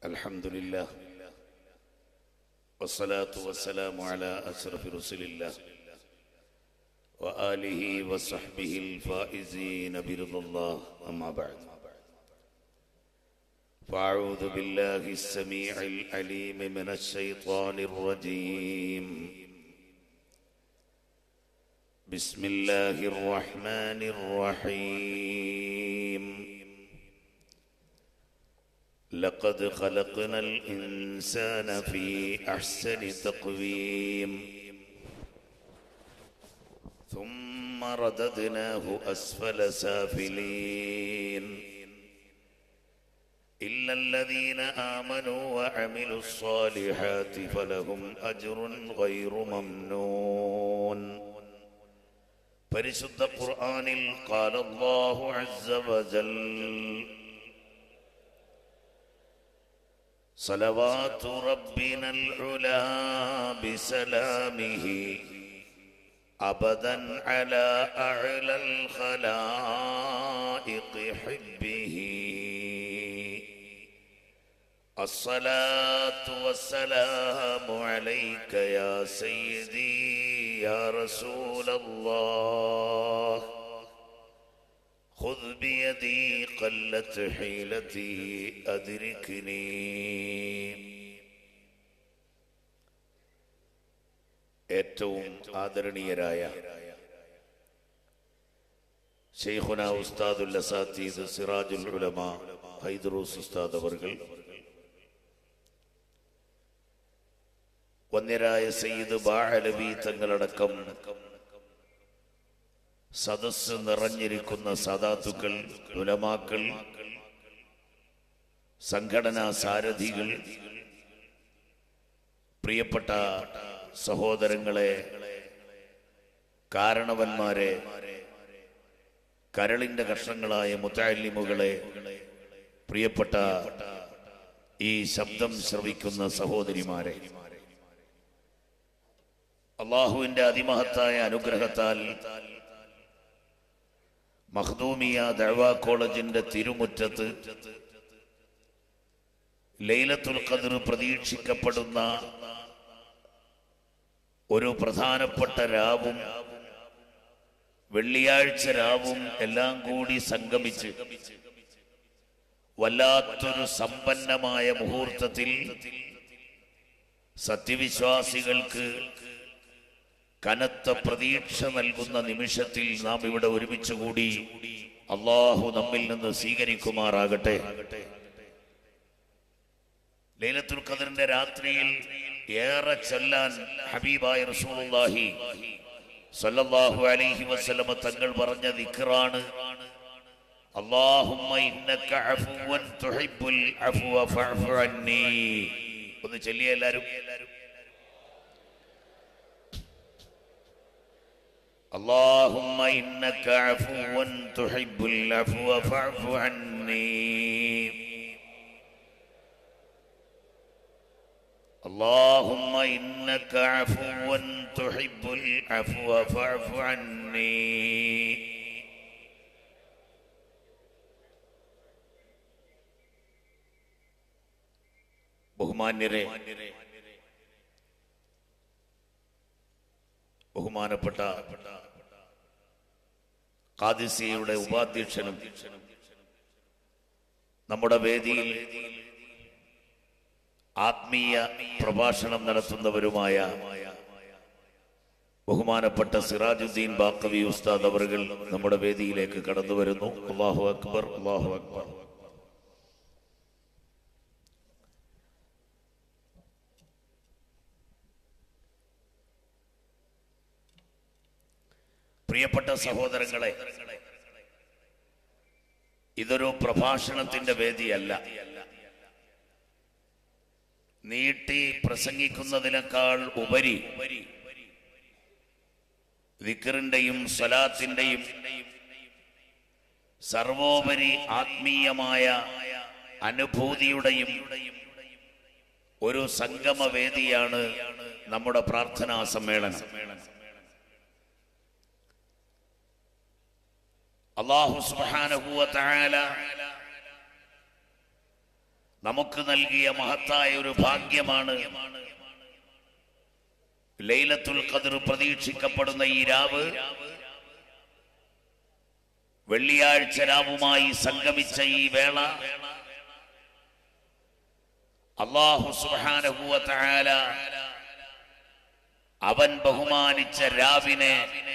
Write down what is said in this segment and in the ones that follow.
الحمد لله والصلاة والسلام على أشرف رسل الله وآله وصحبه الفائزين برضا الله أما بعد فأعوذ بالله السميع العليم من الشيطان الرجيم بسم الله الرحمن الرحيم لقد خلقنا الإنسان في أحسن تقويم ثم رددناه أسفل سافلين إلا الذين آمنوا وعملوا الصالحات فلهم أجر غير ممنون പരിശുദ്ധ ഖുർആനിൽ قال الله عز وجل صلوات ربنا العلا بسلامه أبدا على أعلى الخلائق حبه الصلاة والسلام عليك يا سيدي يا رسول الله خذ بيدي قلت حيلتي أدركني ഏറ്റവും ആദരണീയരായ ഷെയ്ഖുന ഉസ്താദുൽ അസാത്തീദ് സിറാജുൽ ഉലമ ഹൈദറൂസ് ഉസ്താദ് അവർകൾ വന്യരായ സയ്യിദ് ബാഅലവി തങ്ങളടക്കം സദസ് നിറഞ്ഞിരിക്കുന്ന സദാത്തുക്കൾ ഉലമാക്കൾ സംഘടനാ സാരഥികൾ പ്രിയപ്പെട്ട സഹോദരങ്ങളെ കാരണവന്മാരെ കരളിന്റെ കഷ്ണങ്ങളായ മുത്താലിമുകളെ പ്രിയപ്പെട്ട ഈ ശബ്ദം ശ്രവിക്കുന്ന സഹോദരിമാരെ അള്ളാഹുവിന്റെ അതിമഹത്തായ അനുഗ്രഹത്താൽ മഖ്ദൂമിയ ദഴവ കോളേജിന്റെ തിരുമുറ്റത്ത് ലൈലത്തുൽ ഖദർ പ്രതീക്ഷിക്കപ്പെടുന്ന ഒരു പ്രധാനപ്പെട്ട രാവും വെള്ളിയാഴ്ച രാവും എല്ലാം കൂടി സംഗമിച്ച് വല്ലാത്തൊരു സമ്പന്നമായ മുഹൂർത്തത്തിൽ സത്യവിശ്വാസികൾക്ക് കനത്ത പ്രതീക്ഷ നൽകുന്ന നിമിഷത്തിൽ നാം ഇവിടെ ഒരുമിച്ച് കൂടി അള്ളാഹു നമ്മിൽ നിന്ന് സ്വീകരിക്കുമാറാകട്ടെ ലൈലത്തുൽ ഖദറിന്റെ രാത്രിയിൽ ഏറെ ചൊല്ലാൻ ഹബീബായ റസൂലുള്ളാഹി സല്ലല്ലാഹു അലൈഹി വസല്ലമ തങ്ങൾ പറഞ്ഞ ദിക്റാണ് അല്ലാഹുമ്മ ഇന്നക അഫുവൻ തുഹിബ്ബുൽ അഫ്വ ഫഅഫു അന്നി ഒന്ന് ചൊല്ലിയ എല്ലാവരും اللهم إنك عفو تحب العفو فاعف عني اللهم إنك عفو تحب العفو فاعف عني ബഹുമാന്യരെ ബഹുമാനപ്പെട്ട കാദിസിയുടെ ഉപാധ്യക്ഷനും നമ്മുടെ വേദിയിൽ ആത്മീയ പ്രഭാഷണം നടത്തുന്നവരുമായ ബഹുമാനപ്പെട്ട സിറാജുദ്ദീൻ ബാക്കവി ഉസ്താദ് അവറുകൾ നമ്മുടെ വേദിയിലേക്ക് കടന്നു വരുന്നു അള്ളാഹു അക്ബർ അള്ളാഹു അക്ബർ പ്രിയപ്പെട്ട സഹോദരങ്ങളെ ഇതൊരു പ്രഭാഷണത്തിന്റെ വേദിയല്ല നീട്ടി പ്രസംഗിക്കുന്നതിനേക്കാൾ ഉപരി വിക്കറിന്റെയും സ്വലാത്തിന്റെയും സർവോപരി ആത്മീയമായ അനുഭൂതിയുടെയും ഒരു സംഗമവേദിയാണ് നമ്മുടെ പ്രാർത്ഥനാ സമ്മേളനം അള്ളാഹു സുബ്ഹാനഹു വ തആല നമുക്ക് നൽകിയ മഹത്തായ ഒരു ഭാഗ്യമാണ് ലൈലത്തുൽ ഖദർ പ്രതീക്ഷിക്കപ്പെടുന്ന ഈ രാവ് വെള്ളിയാഴ്ച രാവുമായി സംഗമിച്ച ഈ വേള അള്ളാഹു സുബ്ഹാനഹു വ തആല അവൻ ബഹുമാനിച്ച രാവിനെ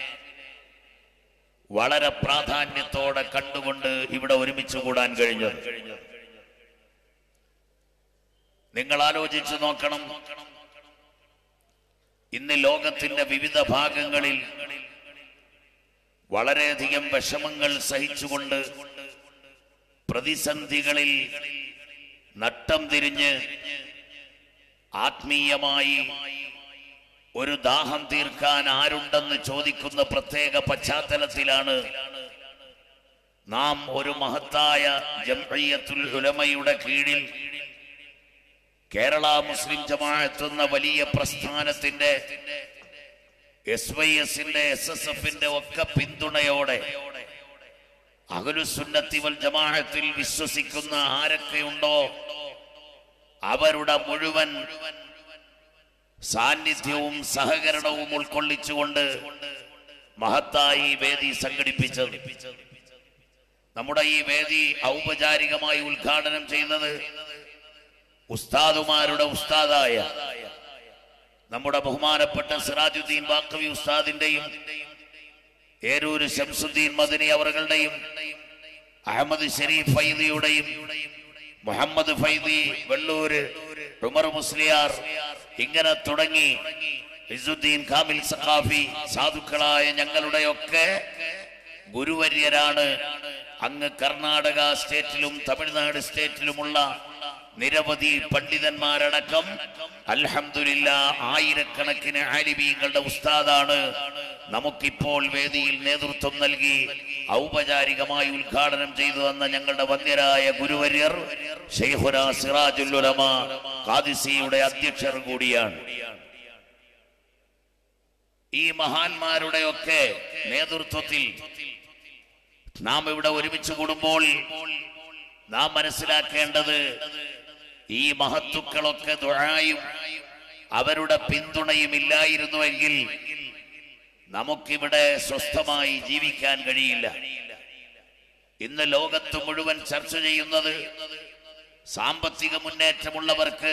വളരെ പ്രാധാന്യത്തോടെ കണ്ടുകൊണ്ട് ഇവിടെ ഒരുമിച്ച് കൂടാൻ കഴിഞ്ഞത് നിങ്ങൾ ആലോചിച്ചു നോക്കണം ഇന്ന് ലോകത്തിന്റെ വിവിധ ഭാഗങ്ങളിൽ വളരെയധികം വിഷമങ്ങൾ സഹിച്ചുകൊണ്ട് പ്രതിസന്ധികളിൽ നട്ടം തിരിഞ്ഞ് ആത്മീയമായി ഒരു ദാഹം തീർക്കാൻ ആരുണ്ടെന്ന് ചോദിക്കുന്ന പ്രത്യേക പശ്ചാത്തലത്തിലാണ് നാം ഒരു മഹത്തായ ജംഇയ്യത്തുൽ ഉലമയുടെ കീഴിൽ കേരള മുസ്ലിം ജമാഅത്ത് എന്ന വലിയ പ്രസ്ഥാനത്തിന്റെ എസ് വൈ എസിന്റെ എസ് എസ് എഫിന്റെ ഒക്കെ പിന്തുണയോടെ അഖിലുസുന്നത്തി വൽ ജമാഅത്തിൽ വിശ്വസിക്കുന്ന ആരൊക്കെയുണ്ടോ അവരുടെ മുഴുവൻ സാന്നിധ്യവും സഹകരണവും ഉൾക്കൊള്ളിച്ചുകൊണ്ട് മഹത്തായി ഈ വേദി സംഘടിപ്പിച്ചത് നമ്മുടെ ഈ വേദി ഔപചാരികമായി ഉദ്ഘാടനം ചെയ്യുന്നത് ഉസ്താദുമാരുടെ ഉസ്താദായ നമ്മുടെ ബഹുമാനപ്പെട്ട സിറാജുദ്ദീൻ ബാക്കവി ഉസ്താദിന്റെയും ഏരൂര് ശംസുദ്ദീൻ മദനി അവറുകളുടെയും അഹമ്മദ് ഷരീഫ് ഫൈദിയുടെയും മുഹമ്മദ് ഫൈദി വെള്ളൂര് ഉമർ മുസ്ലിയാർ ഇങ്ങനെ തുടങ്ങി ഇസുദ്ദീൻ കാമിൽ സഖാഫി സാധുക്കളായ ഞങ്ങളുടെയൊക്കെ ഗുരുവര്യരാണ് അങ്ങ് കർണാടക സ്റ്റേറ്റിലും തമിഴ്നാട് സ്റ്റേറ്റിലുമുള്ള നിരവധി പണ്ഡിതന്മാരടക്കം അൽഹംദുലില്ല ആയിരക്കണക്കിന് ആലിമീങ്ങളുടെ ഉസ്താദാണ് നമുക്കിപ്പോൾ വേദിയിൽ നേതൃത്വം നൽകി ഔപചാരികമായി ഉദ്ഘാടനം ചെയ്തു തന്ന ഞങ്ങളുടെ വന്യരായ ഗുരുവര്യർ ഷെയ്ഖുന സിറാജുൽ ഉലമ ഖാദിസിയുടെ അധ്യക്ഷർ കൂടിയാണ് ഈ മഹാന്മാരുടെയൊക്കെ നേതൃത്വത്തിൽ നാം ഇവിടെ ഒരുമിച്ച് കൂടുമ്പോൾ നാം മനസ്സിലാക്കേണ്ടത് ഈ മഹത്തുക്കളൊക്കെ ദുഴായും അവരുടെ പിന്തുണയും ഇല്ലായിരുന്നുവെങ്കിൽ നമുക്കിവിടെ സ്വസ്ഥമായി ജീവിക്കാൻ കഴിയില്ല ഇന്ന് ലോകത്ത് മുഴുവൻ ചർച്ച ചെയ്യുന്നത് സാമ്പത്തിക മുന്നേറ്റമുള്ളവർക്ക്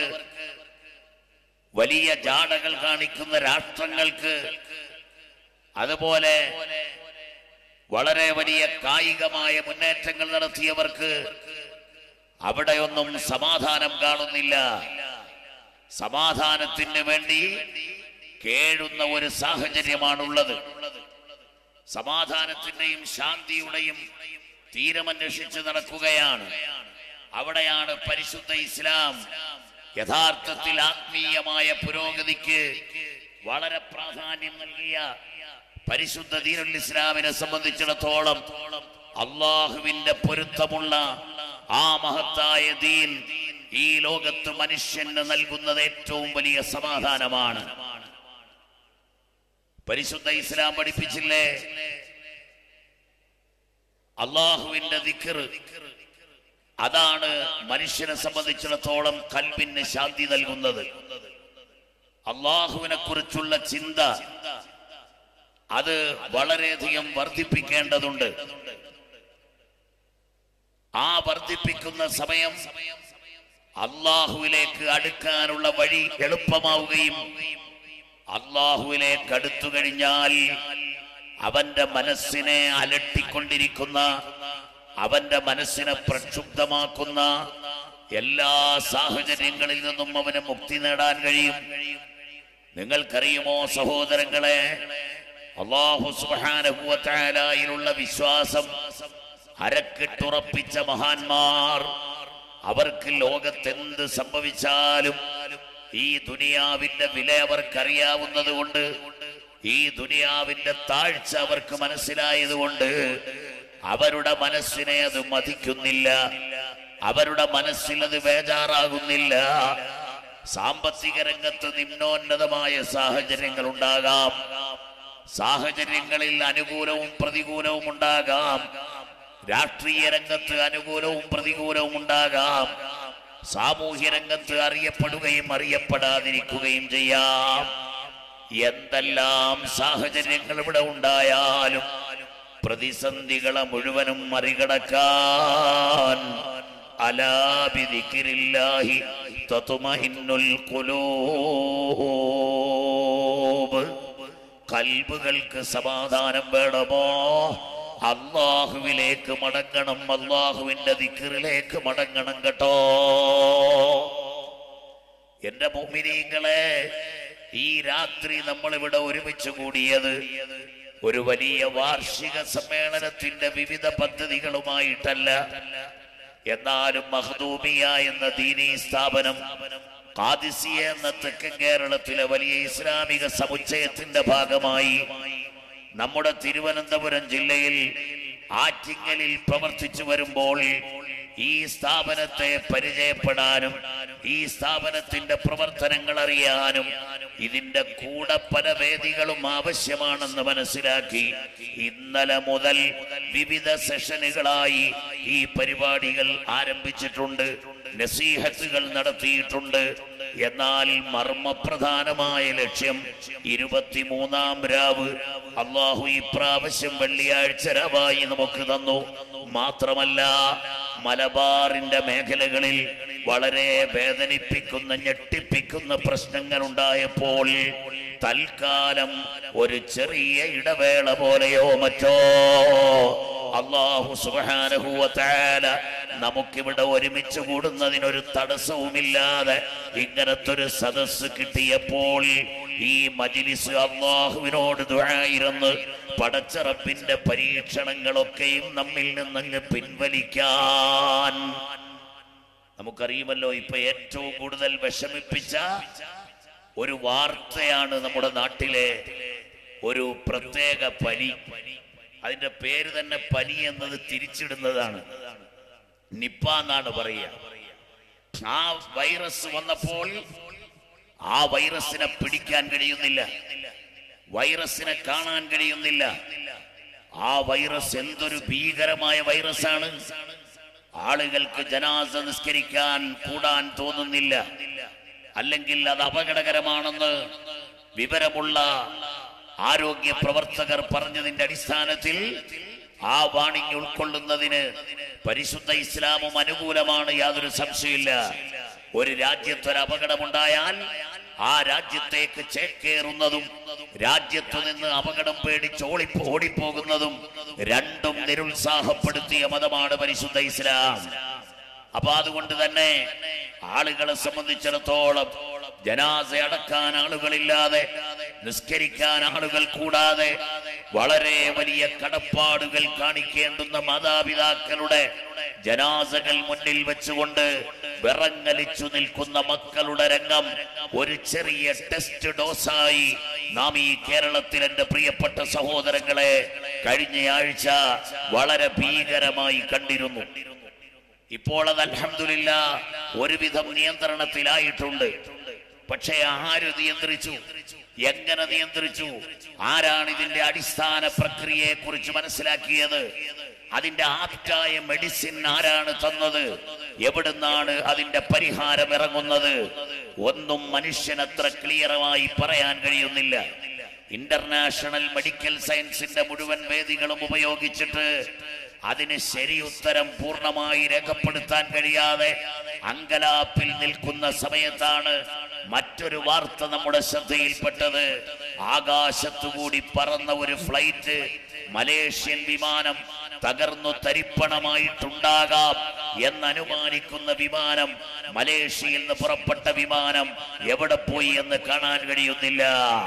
വലിയ ജാടകൾ കാണിക്കുന്ന രാഷ്ട്രങ്ങൾക്ക് അതുപോലെ വളരെ വലിയ കായികമായ മുന്നേറ്റങ്ങൾ നടത്തിയവർക്ക് അവിടെയൊന്നും സമാധാനം കാണുന്നില്ല സമാധാനത്തിന് വേണ്ടി കേഴുന്ന ഒരു സാഹചര്യമാണുള്ളത് സമാധാനത്തിന്റെയും ശാന്തിയുടെയും തീരമന്വേഷിച്ച് നടക്കുകയാണ് അവിടെയാണ് പരിശുദ്ധ ഇസ്ലാം യഥാർത്ഥത്തിൽ ആത്മീയമായ പുരോഗതിക്ക് വളരെ പ്രാധാന്യം നൽകിയ പരിശുദ്ധ ദീനുൽ ഇസ്ലാമിനെ സംബന്ധിച്ചിടത്തോളം അള്ളാഹുവിന്റെ പൊരുത്തമുള്ള ആ മഹത്തായ ദീൻ ഈ ലോകത്ത് മനുഷ്യന് നൽകുന്നത് ഏറ്റവും വലിയ സമാധാനമാണ് പരിശുദ്ധ ഇസ്ലാം പഠിപ്പിച്ചില്ലേ അള്ളാഹുവിന്റെ ദിക്കർ അതാണ് മനുഷ്യനെ സംബന്ധിച്ചിടത്തോളം കൽബിന് ശാന്തി നൽകുന്നത് അള്ളാഹുവിനെ കുറിച്ചുള്ള ചിന്ത അത് വളരെയധികം വർദ്ധിപ്പിക്കേണ്ടതുണ്ട് ആ വർദ്ധിപ്പിക്കുന്ന സമയം അള്ളാഹുവിലേക്ക് അടുക്കാനുള്ള വഴി എളുപ്പമാവുകയും അള്ളാഹുവിലേക്ക് അടുത്തു കഴിഞ്ഞാൽ അവന്റെ മനസ്സിനെ അലട്ടിക്കൊണ്ടിരിക്കുന്ന അവന്റെ മനസ്സിനെ പ്രക്ഷുബ്ധമാക്കുന്ന എല്ലാ സാഹചര്യങ്ങളിൽ നിന്നും അവന് മുക്തി നേടാൻ കഴിയും നിങ്ങൾക്കറിയുമോ സഹോദരങ്ങളെ അള്ളാഹു സുബാനുഭവത്തായാലുള്ള വിശ്വാസം അരക്കിട്ടുറപ്പിച്ച മഹാന്മാർ അവർക്ക് ലോകത്തെന്ത് സംഭവിച്ചാലും ഈ ദുനിയാവിന്റെ വില അവർക്കറിയാവുന്നത് കൊണ്ട് ഈ ദുനിയാവിന്റെ താഴ്ച അവർക്ക് മനസ്സിലായതുകൊണ്ട് അവരുടെ മനസ്സിനെ അത് മതിക്കുന്നില്ല അവരുടെ മനസ്സിൽ അത് ബേജാറാകുന്നില്ല സാമ്പത്തിക രംഗത്ത് നിമ്നോന്നതമായ സാഹചര്യങ്ങൾ ഉണ്ടാകാം സാഹചര്യങ്ങളിൽ അനുകൂലവും പ്രതികൂലവും ഉണ്ടാകാം രാഷ്ട്രീയ രംഗത്ത് അനുകൂലവും പ്രതികൂലവും ഉണ്ടാകാം സാമൂഹ്യ രംഗത്ത് അറിയപ്പെടുകയും അറിയപ്പെടാതിരിക്കുകയും ചെയ്യാം എന്തെല്ലാം സാഹചര്യങ്ങൾ ഇവിടെ ഉണ്ടായാലും പ്രതിസന്ധികളെ മുഴുവനും മറികടക്കാൻ അലാബിദിക്കിരില്ലാഹി തതുമഹിന്നുൽ ഖുലൂബ് കൽബുകൾക്ക് സമാധാനം വേണമോ അള്ളാഹുവിലേക്ക് മടങ്ങണം അള്ളാഹുവിന്റെ ദിക്കറിലേക്ക് മടങ്ങണം കേട്ടോ എന്റെ മോമിനീങ്ങളെ ഈ രാത്രി നമ്മൾ ഇവിടെ ഒരുമിച്ച് കൂടിയത് ഒരു വലിയ വാർഷിക സമ്മേളനത്തിന്റെ വിവിധ പദ്ധതികളുമായിട്ടല്ല എന്നാലും മഹദൂമിയ എന്ന ദീനീ സ്ഥാപനം കാദിസിയ എന്ന തെക്കൻ കേരളത്തിലെ വലിയ ഇസ്ലാമിക സമുച്ചയത്തിന്റെ ഭാഗമായി നമ്മുടെ തിരുവനന്തപുരം ജില്ലയിൽ ആറ്റിങ്ങലിൽ പ്രവർത്തിച്ചു വരുമ്പോൾ ഈ സ്ഥാപനത്തെ പരിചയപ്പെടാനും ഈ സ്ഥാപനത്തിന്റെ പ്രവർത്തനങ്ങൾ അറിയാനും ഇതിന്റെ കൂടെ പല വേദികളും ആവശ്യമാണെന്ന് മനസ്സിലാക്കി ഇന്നലെ മുതൽ വിവിധ സെഷനുകളായി ഈ പരിപാടികൾ ആരംഭിച്ചിട്ടുണ്ട് നസീഹത്തുകൾ നടത്തിയിട്ടുണ്ട് എന്നാൽ മർമ്മപ്രധാനമായ ലക്ഷ്യം ഇരുപത്തിമൂന്നാം രാവ് അള്ളാഹു ഇപ്രാവശ്യം വെള്ളിയാഴ്ച രാവായി നമുക്ക് തന്നു മാത്രമല്ല മലബാറിന്റെ മേഖലകളിൽ വളരെ വേദനിപ്പിക്കുന്ന ഞെട്ടിപ്പിക്കുന്ന പ്രശ്നങ്ങൾ ഉണ്ടായപ്പോൾ തൽക്കാലം ഒരു ചെറിയ ഇടവേള പോലെയോ മറ്റോ അള്ളാഹു സുബാനഹുവല നമുക്കിവിടെ ഒരുമിച്ച് കൂടുന്നതിനൊരു തടസ്സവുമില്ലാതെ ഇങ്ങനത്തെ ഒരു സദസ്സ് കിട്ടിയപ്പോൾ ഈ മജിലിസ് അള്ളാഹുവിനോട് ദുഴായിരുന്നു പടച്ചറപ്പിന്റെ പരീക്ഷണങ്ങളൊക്കെയും നമ്മിൽ നിന്നങ്ങ് പിൻവലിക്കാൻ നമുക്കറിയുമല്ലോ ഇപ്പൊ ഏറ്റവും കൂടുതൽ വിഷമിപ്പിച്ച ഒരു വാർത്തയാണ് നമ്മുടെ നാട്ടിലെ ഒരു പ്രത്യേക പനി അതിന്റെ പേര് തന്നെ പനി എന്നത് തിരിച്ചിടുന്നതാണ് നിപ്പ എന്നാണ് പറയുക ആ വൈറസ് വന്നപ്പോൾ ആ വൈറസിനെ പിടിക്കാൻ കഴിയുന്നില്ല വൈറസിനെ കാണാൻ കഴിയുന്നില്ല ആ വൈറസ് എന്തൊരു ഭീകരമായ വൈറസാണ് ആളുകൾക്ക് ജനാസ നിസ്കരിക്കാൻ കൂടാൻ തോന്നുന്നില്ല അല്ലെങ്കിൽ അത് അപകടകരമാണെന്ന് വിവരമുള്ള ആരോഗ്യ പ്രവർത്തകർ പറഞ്ഞതിന്റെ അടിസ്ഥാനത്തിൽ ആ വാണിംഗ് ഉൾക്കൊള്ളുന്നതിന് പരിശുദ്ധ ഇസ്ലാമും അനുകൂലമാണ് യാതൊരു സംശയമില്ല ഒരു രാജ്യത്തൊരു അപകടമുണ്ടായാൽ ആ രാജ്യത്തേക്ക് ചേക്കേറുന്നതും രാജ്യത്തു നിന്ന് അപകടം പേടിച്ച് ഓടി ഓടിപ്പോകുന്നതും രണ്ടും നിരുത്സാഹപ്പെടുത്തിയ മതമാണ് പരിശുദ്ധ ഇസ്ലാം അപ്പൊ അതുകൊണ്ട് തന്നെ ആളുകളെ സംബന്ധിച്ചിടത്തോളം ജനാസ അടക്കാൻ ആളുകളില്ലാതെ നിസ്കരിക്കാൻ ആളുകൾ കൂടാതെ വളരെ വലിയ കടപ്പാടുകൾ കാണിക്കേണ്ടുന്ന മാതാപിതാക്കളുടെ ജനാസകൾ മുന്നിൽ വെച്ചുകൊണ്ട് വിറങ്ങലിച്ചു നിൽക്കുന്ന മക്കളുടെ രംഗം ഒരു ചെറിയ ടെസ്റ്റ് ഡോസായി നാം ഈ കേരളത്തിൽ എന്റെ പ്രിയപ്പെട്ട സഹോദരങ്ങളെ കഴിഞ്ഞയാഴ്ച വളരെ ഭീകരമായി കണ്ടിരുന്നു ഇപ്പോൾ അത് അൽഹംദുലില്ല ഒരുവിധം നിയന്ത്രണത്തിലായിട്ടുണ്ട് പക്ഷേ ആര് നിയന്ത്രിച്ചു എങ്ങനെ നിയന്ത്രിച്ചു ആരാണ് ഇതിന്റെ അടിസ്ഥാന പ്രക്രിയയെ കുറിച്ച് മനസ്സിലാക്കിയത് അതിന്റെ ആപ്റ്റായ മെഡിസിൻ ആരാണ് തന്നത് എവിടുന്നാണ് അതിന്റെ പരിഹാരം ഇറങ്ങുന്നത് ഒന്നും മനുഷ്യനത്ര ക്ലിയറമായി പറയാൻ കഴിയുന്നില്ല ഇന്റർനാഷണൽ മെഡിക്കൽ സയൻസിന്റെ മുഴുവൻ വേദികളും ഉപയോഗിച്ചിട്ട് അതിന് ശരി ഉത്തരം പൂർണ്ണമായി രേഖപ്പെടുത്താൻ കഴിയാതെ അങ്കലാപ്പിൽ നിൽക്കുന്ന സമയത്താണ് മറ്റൊരു വാർത്ത നമ്മുടെ ശ്രദ്ധയിൽപ്പെട്ടത് ആകാശത്തുകൂടി പറന്ന ഒരു ഫ്ലൈറ്റ് മലേഷ്യൻ വിമാനം തകർന്നു തരിപ്പണമായിട്ടുണ്ടാകാം എന്നനുമാനിക്കുന്ന വിമാനം മലേഷ്യയിൽ നിന്ന് പുറപ്പെട്ട വിമാനം എവിടെ പോയി എന്ന് കാണാൻ കഴിയുന്നില്ല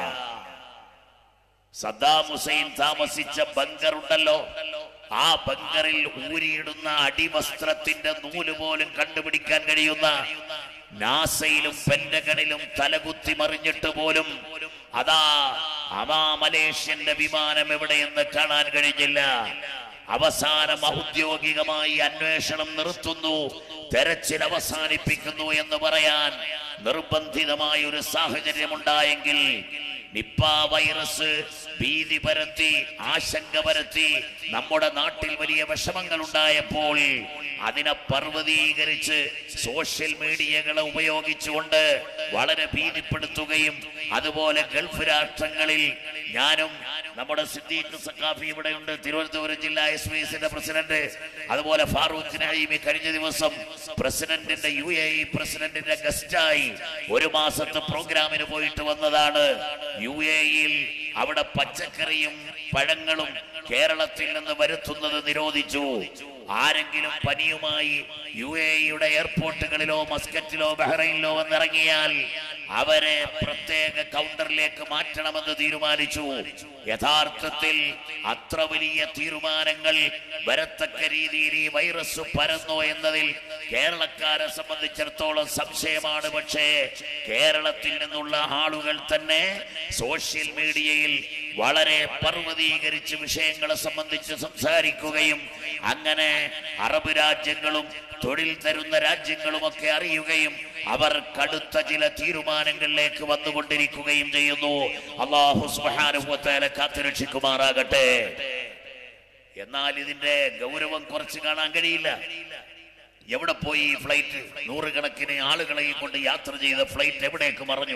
സദ്ദാം ഹുസൈൻ താമസിച്ച ബങ്കർ ഉണ്ടല്ലോ ആ ബങ്കറിൽ ഊരിയിടുന്ന അടിവസ്ത്രത്തിന്റെ നൂല് പോലും കണ്ടുപിടിക്കാൻ കഴിയുന്ന നാസയിലും പെന്റഗണിലും തലകുത്തി മറിഞ്ഞിട്ട് പോലും അതാ അമാ മലേഷ്യന്റെ വിമാനം എവിടെയെന്ന് കാണാൻ കഴിഞ്ഞില്ല അവസാനം ഔദ്യോഗികമായി അന്വേഷണം നിർത്തുന്നു തെരച്ചിൽ അവസാനിപ്പിക്കുന്നു എന്ന് പറയാൻ നിർബന്ധിതമായ ഒരു സാഹചര്യമുണ്ടായെങ്കിൽ നിപ്പ വൈറസ് ഭീതി പരത്തി ആശങ്ക പരത്തി നമ്മുടെ നാട്ടിൽ വലിയ വിഷമങ്ങൾ ഉണ്ടായപ്പോൾ അതിനെ പർവ്വതീകരിച്ച് സോഷ്യൽ മീഡിയകളെ ഉപയോഗിച്ചുകൊണ്ട് വളരെ ഭീതിപ്പെടുത്തുകയും അതുപോലെ ഗൾഫ് രാഷ്ട്രങ്ങളിൽ ഞാനും നമ്മുടെ സിദ്ദീഖ് സക്കാഫി ഇവിടെയുണ്ട് തിരുവനന്തപുരം ജില്ലാ എസ് വി എസിന്റെ പ്രസിഡന്റ് അതുപോലെ ഫാറൂഖ് നഈമി കഴിഞ്ഞ ദിവസം പ്രസിഡന്റിന്റെ യു എ ഇ പ്രസിഡന്റിന്റെ ഗസ്റ്റായി ഒരു മാസത്തെ പ്രോഗ്രാമിന് പോയിട്ട് വന്നതാണ് യു എ ഇയിൽ അവിടെ പച്ചക്കറിയും പഴങ്ങളും കേരളത്തിൽ നിന്ന് വരുത്തുന്നത് നിരോധിച്ചു ആരെങ്കിലും പനിയുമായി യു എ ഇയുടെ എയർപോർട്ടുകളിലോ മസ്കറ്റിലോ ബഹ്റൈനിലോ വന്നിറങ്ങിയാൽ അവരെ പ്രത്യേക കൗണ്ടറിലേക്ക് മാറ്റണമെന്ന് തീരുമാനിച്ചു യഥാർത്ഥത്തിൽ അത്ര വലിയ തീരുമാനങ്ങൾ വരത്തക്ക രീതിയിൽ ഈ വൈറസ് പരന്നോ എന്നതിൽ കേരളക്കാരെ സംബന്ധിച്ചിടത്തോളം സംശയമാണ് പക്ഷേ കേരളത്തിൽ നിന്നുള്ള ആളുകൾ തന്നെ സോഷ്യൽ മീഡിയയിൽ വളരെ പർവ്വതീകരിച്ച് വിഷയങ്ങളെ സംബന്ധിച്ച് സംസാരിക്കുകയും അങ്ങനെ അറബ് രാജ്യങ്ങളും തൊഴിൽ തരുന്ന രാജ്യങ്ങളുമൊക്കെ അറിയുകയും അവർ കടുത്ത ചില തീരുമാനങ്ങളിലേക്ക് വന്നുകൊണ്ടിരിക്കുകയും ചെയ്യുന്നു അള്ളാഹു സുബാനുഭവത്തേലെ കാത്തുരക്ഷിക്കുമാറാകട്ടെ എന്നാൽ ഇതിന്റെ ഗൗരവം കുറച്ച് കാണാൻ കഴിയില്ല എവിടെ പോയി ഈ ഫ്ലൈറ്റ് നൂറുകണക്കിന് ആളുകളെയും കൊണ്ട് യാത്ര ചെയ്ത ഫ്ലൈറ്റ് എവിടേക്ക് മറഞ്ഞു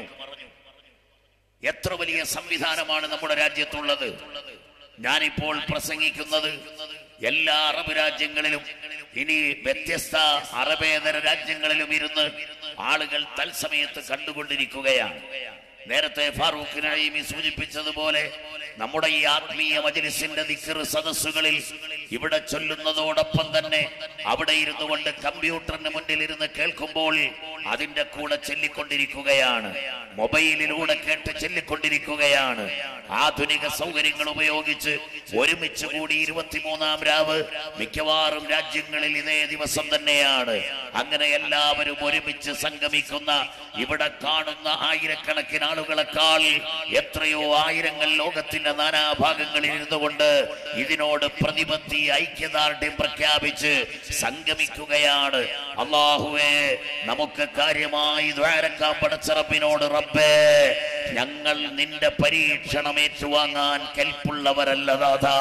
എത്ര വലിയ സംവിധാനമാണ് നമ്മുടെ രാജ്യത്തുള്ളത് ഞാനിപ്പോൾ പ്രസംഗിക്കുന്നത് എല്ലാ അറബ് രാജ്യങ്ങളിലും ഇനി വ്യത്യസ്ത അറബേതര രാജ്യങ്ങളിലും ഇരുന്ന് ആളുകൾ തത്സമയത്ത് കണ്ടുകൊണ്ടിരിക്കുകയാണ് നേരത്തെ ഫാറൂഖ് നഈമി സൂചിപ്പിച്ചതുപോലെ നമ്മുടെ ഈ ആത്മീയ മജ്ലിസിന്റെ ദിക്ർ സദസ്സുകളിൽ ഇവിടെ ചൊല്ലുന്നതോടൊപ്പം തന്നെ അവിടെ ഇരുന്നു കൊണ്ട് കമ്പ്യൂട്ടറിന് മുന്നിൽ ഇരുന്ന് കേൾക്കുമ്പോൾ അതിന്റെ കൂടെ ചൊല്ലിക്കൊണ്ടിരിക്കുകയാണ് മൊബൈലിലൂടെ കേട്ട് ചൊല്ലിക്കൊണ്ടിരിക്കുകയാണ് ആധുനിക സൗകര്യങ്ങൾ ഉപയോഗിച്ച് ഒരുമിച്ച് കൂടി ഇരുപത്തിമൂന്നാം രാവ് മിക്കവാറും രാജ്യങ്ങളിൽ ഇതേ ദിവസം തന്നെയാണ് അങ്ങനെ എല്ലാവരും ഒരുമിച്ച് സംഗമിക്കുന്ന ഇവിടെ കാണുന്ന ആയിരക്കണക്കിന് ആളുകളെക്കാൾ എത്രയോ ആയിരങ്ങൾ ലോകത്തിന്റെ നാനാഭാഗങ്ങളിൽ ഇരുന്നുകൊണ്ട് ഇതിനോട് പ്രതിപത്തി ഐക്യദാർഢ്യം പ്രഖ്യാപിച്ച് സംഗമിക്കുകയാണ് അള്ളാഹുവേ നമുക്ക് കാര്യമായി ദ്വാരക്കാൻ പടച്ചറപ്പിനോട് റബ്ബേ ഞങ്ങൾ നിന്റെ പരീക്ഷണം ഏറ്റുവാങ്ങാൻ കെൽപ്പുള്ളവരല്ല ദാദാ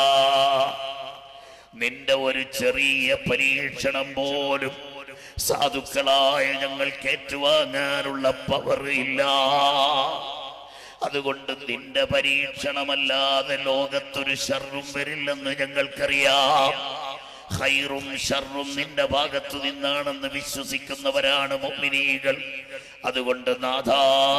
നിന്റെ ഒരു ചെറിയ പരീക്ഷണം പോലും സാധുക്കളായ ഞങ്ങൾക്ക് ഏറ്റുവാങ്ങാനുള്ള പവർ ഇല്ല അതുകൊണ്ട് നിന്റെ പരീക്ഷണമല്ലാതെ ലോകത്തൊരു ഷർറും വരില്ലെന്ന് ഞങ്ങൾക്കറിയാം ഹൈറും ഷർറും നിന്റെ ഭാഗത്തു നിന്നാണെന്ന് വിശ്വസിക്കുന്നവരാണ് മുഅ്മിനീകൾ അതുകൊണ്ട് നാഥാ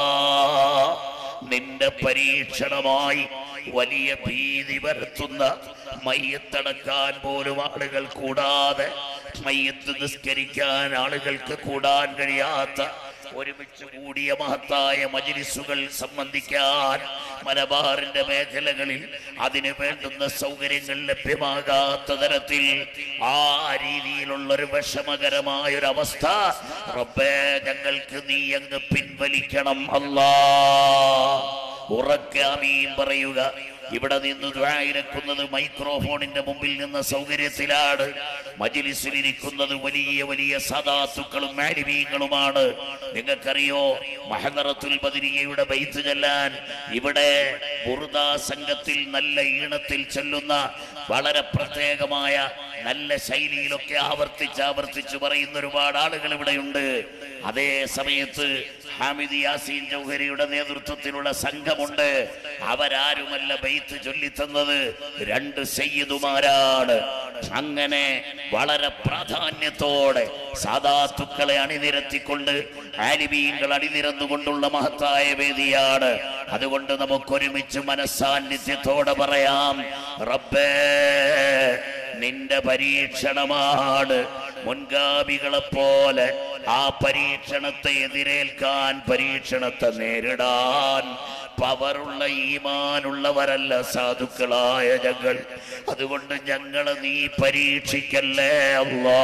നിന്റെ പരീക്ഷണമായി വലിയ ഭീതി പരത്തുന്ന മയ്യത്തടക്കാൻ പോലും ആളുകൾ കൂടാതെ മയ്യത്ത് നിസ്കരിക്കാൻ ആളുകൾക്ക് കൂടാൻ കഴിയാത്ത ഒരുമിച്ച് കൂടിയ മഹത്തായ മജിലിസുകൾ സംബന്ധിക്കാൻ മലബാറിന്റെ മേഖലകളിൽ അതിന് വേണ്ടുന്ന സൗകര്യങ്ങൾ ലഭ്യമാകാത്ത തരത്തിൽ ആ രീതിയിലുള്ള ഒരു വിഷമകരമായ ഒരു അവസ്ഥ റബ്ബേ ഞങ്ങൾക്ക് നീ അങ്ങ് പിൻവലിക്കണം അല്ലാ ഉറക്കെ ആമീൻ പറയുക ഇവിടെ നിന്ന് ദ്വായിരക്കുന്നത് മൈക്രോഫോണിന്റെ മുമ്പിൽ നിന്ന് സൗകര്യത്തിലാണ് മജിലിസിലിരിക്കുന്നത് വലിയ വലിയ സദാത്തുക്കളും മാലിമീങ്ങളുമാണ് നിങ്ങൾക്കറിയോ മഹദറത്തുൽ ബദരിയയുടെ ബൈത്ത് ചെല്ലാൻ ഇവിടെ ബുറുദ സംഘത്തിൽ നല്ല ഈണത്തിൽ ചൊല്ലുന്ന വളരെ പ്രത്യേകമായ നല്ല ശൈലിയിലൊക്കെ ആവർത്തിച്ച് ആവർത്തിച്ച് പറയുന്ന ഒരുപാട് ആളുകൾ ഇവിടെയുണ്ട് അതേ സമയത്ത് ഹാമിദ് യാസീൻ ചൗഹരിയുടെ നേതൃത്വത്തിലുള്ള സംഘമുണ്ട് അവരാരുമല്ല ബെയ്ത്ത് ചൊല്ലിത്തന്നത് രണ്ട് സയ്യിദുമാരാണ് അങ്ങനെ വളരെ പ്രാധാന്യത്തോടെ സാധാത്തുക്കളെ അണിനിരത്തിക്കൊണ്ട് ആലിബീങ്ങൾ അണിനിരന്നുകൊണ്ടുള്ള മഹത്തായ വേദിയാണ് അതുകൊണ്ട് നമുക്കൊരുമിച്ച് മനസ്സാന്നിധ്യത്തോടെ പറയാം റബ്ബേ നിന്റെ പരീക്ഷണമാണ് മുൻഗാമികളെ പോലെ ആ പരീക്ഷണത്തെ എതിരേൽക്കാൻ പരീക്ഷണത്തെ നേരിടാൻ പവറുള്ള ഈമാനുള്ളവരല്ല സാധുക്കളായ ഞങ്ങൾ അതുകൊണ്ട് ഞങ്ങളെ നീ പരീക്ഷിക്കല്ലേ അല്ലാ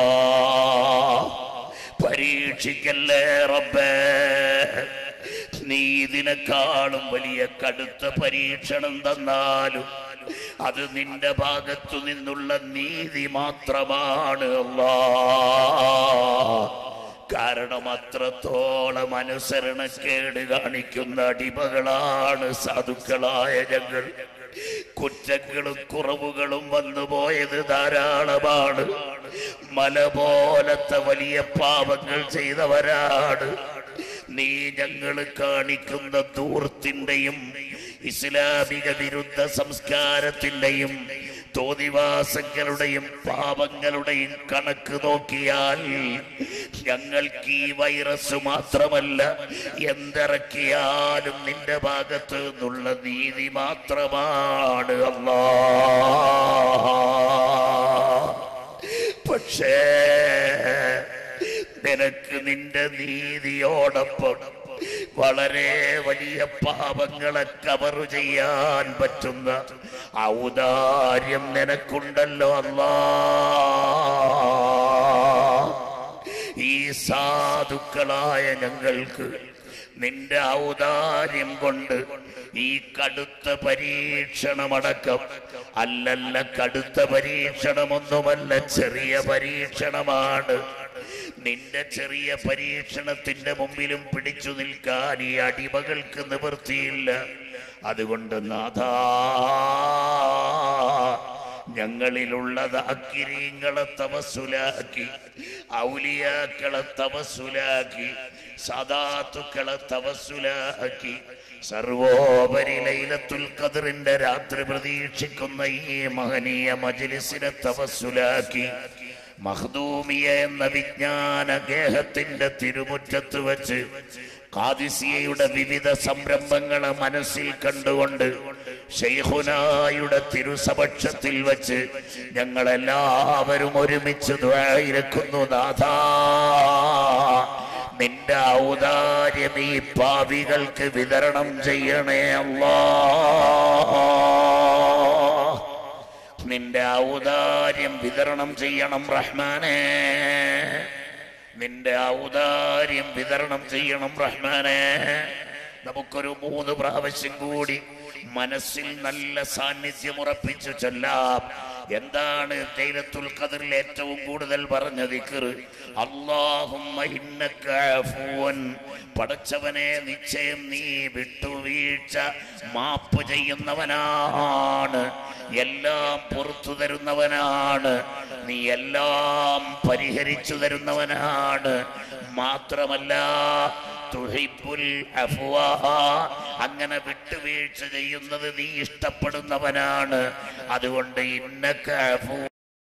പരീക്ഷിക്കല്ലേ റബ്ബേ നീ ഇതിനെക്കാളും വലിയ കടുത്ത പരീക്ഷണം തന്നാലും അത് നിന്റെ ഭാഗത്തു നിന്നുള്ള നീതി മാത്രമാണ് അല്ലാ കാരണം അത്രത്തോളം അനുസരണക്കേട് കാണിക്കുന്ന അടിമകളാണ് സാധുക്കളായ ഞങ്ങൾ കുറ്റങ്ങളും കുറവുകളും വന്നുപോയത് ധാരാളമാണ് മല പോലത്തെ വലിയ പാപങ്ങൾ ചെയ്തവരാണ് നീ ഞങ്ങൾ കാണിക്കുന്ന ദൂർത്തിന്റെയും ഇസ്ലാമിക വിരുദ്ധ സംസ്കാരത്തിന്റെയും തോതിവാസങ്ങളുടെയും പാപങ്ങളുടെയും കണക്ക് നോക്കിയാൽ ഞങ്ങൾക്ക് ഈ വൈറസ് മാത്രമല്ല എന്തിറക്കിയാലും നിന്റെ ഭാഗത്ത് നിന്നുള്ള നീതി മാത്രമാണ് അല്ലാ പക്ഷേ നിനക്ക് നിന്റെ നീതിയോടൊപ്പം വളരെ വലിയ പാപങ്ങളെ കവർ ചെയ്യാൻ പറ്റുന്ന ഔദാര്യം നിനക്കുണ്ടല്ലോ അല്ലാ ഈ സാധുക്കളായ ഞങ്ങൾക്ക് നിന്റെ ഔദാര്യം കൊണ്ട് ഈ കടുത്ത പരീക്ഷണമടക്കം അല്ലല്ല കടുത്ത പരീക്ഷണമൊന്നുമല്ല ചെറിയ പരീക്ഷണമാണ് നിന്റെ ചെറിയ പരീക്ഷണത്തിന്റെ മുമ്പിലും പിടിച്ചു നിൽക്കാൻ ഈ അടിമകൾക്ക് നിവൃത്തിയില്ല അതുകൊണ്ട് നാഥാ ഞങ്ങളിലുള്ളത് അക്കിരീങ്ങളെ തവസുലാക്കി ഔലിയാക്കളെ തവസുലാക്കി സദാത്തുക്കളെ തവസുലാക്കി സർവോപരി ലൈലത്തുൽ ഖദറിന്റെ രാത്രി പ്രതീക്ഷിക്കുന്ന ഈ മഹനീയ മജ്ലിസിനെ തവസുലാക്കി മഹ്ദൂമിയ എന്ന വിജ്ഞാന ഗേഹത്തിന്റെ തിരുമുറ്റത്ത് വെച്ച് കാദിസിയയുടെ വിവിധ സംരംഭങ്ങളെ മനസ്സിൽ കണ്ടുകൊണ്ട് ഷെയ്ഖുനായുടെ തിരുസപക്ഷത്തിൽ വെച്ച് ഞങ്ങളെല്ലാവരും ഒരുമിച്ച് ദ്വായിരക്കുന്നു നാഥാ നിന്റെ ഔദാര്യം ഈ പാവികൾക്ക് വിതരണം ചെയ്യണേ അല്ലാ നിന്റെ ഔദാര്യം വിതരണം ചെയ്യണം റഹ്മാനേ നിന്റെ ഔദാര്യം വിതരണം ചെയ്യണം റഹ്മാനെ നമുക്കൊരു മൂന്ന് പ്രാവശ്യം കൂടി മനസ്സിൽ നല്ല സാന്നിധ്യം ഉറപ്പിച്ചു ചൊല്ലാം എന്താണ് ലൈലത്തുൽ ഖദറിൽ ഏറ്റവും കൂടുതൽ പറഞ്ഞ ദിക്ർ അല്ലാഹുമ്മ ഇന്നക അഫുവൻ പടച്ചവനെ നിശ്ചയം നീ വിട്ടുവീഴ്ച മാപ്പ് ചെയ്യുന്നവനാണ് എല്ലാം പുറത്തു തരുന്നവനാണ് നീ എല്ലാം പരിഹരിച്ചു തരുന്നവനാണ് മാത്രമല്ല തുഹിബുൽ അഫ്വാ അങ്ങനെ വിട്ടുവീഴ്ച ചെയ്യുന്നത് നീ ഇഷ്ടപ്പെടുന്നവനാണ് അതുകൊണ്ട് ഇന്നക്ക അഫു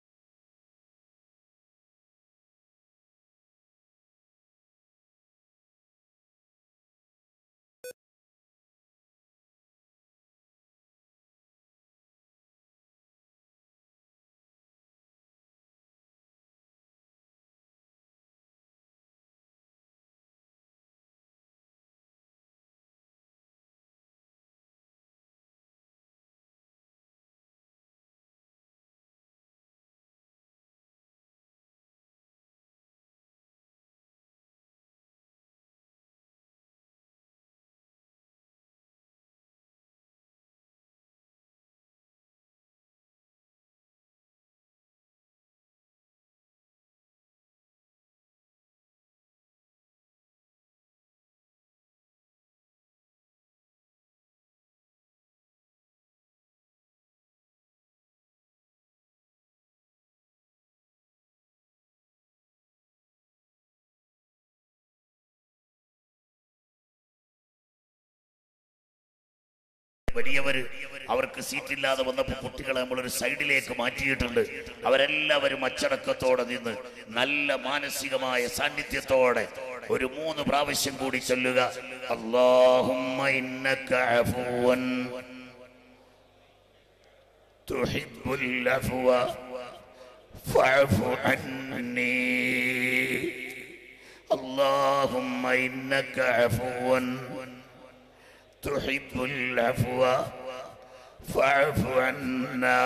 വലിയവര് അവർക്ക് സീറ്റില്ലാതെ വന്നപ്പോൾ കുട്ടികളെ നമ്മളൊരു സൈഡിലേക്ക് മാറ്റിയിട്ടുണ്ട് അവരെല്ലാവരും അച്ചടക്കത്തോടെ നിന്ന് നല്ല മാനസികമായ സാന്നിധ്യത്തോടെ ഒരു മൂന്ന് പ്രാവശ്യം കൂടി ചൊല്ലുക അല്ലാഹുമ്മ ഇന്നക അഫുവൻ തുഹിബ്ബുൽ അഫ്വ ഫഅഫു അന്നി اللهم إنك عفو تحب العفو فاعف عنا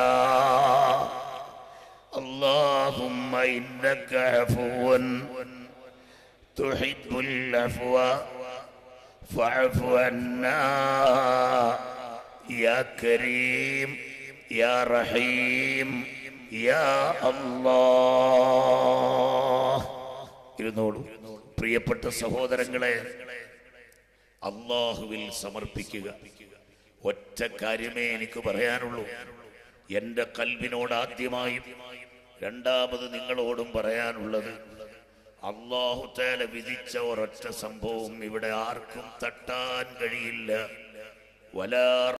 اللهم إنك عفو تحب العفو فاعف عنا يا كريم يا رحيم يا الله ഇരുന്നോളൂ പ്രിയപ്പെട്ട സഹോദരങ്ങളെ അള്ളാഹുവിൽ സമർപ്പിക്കുക ഒറ്റ കാര്യമേ എനിക്ക് പറയാനുള്ളൂ എന്റെ കൽവിനോട് ആദ്യമായും രണ്ടാമത് നിങ്ങളോടും പറയാനുള്ളത് അള്ളാഹു തേല വിധിച്ച ഒരൊറ്റ സംഭവം ഇവിടെ ആർക്കും തട്ടാൻ കഴിയില്ല വലാ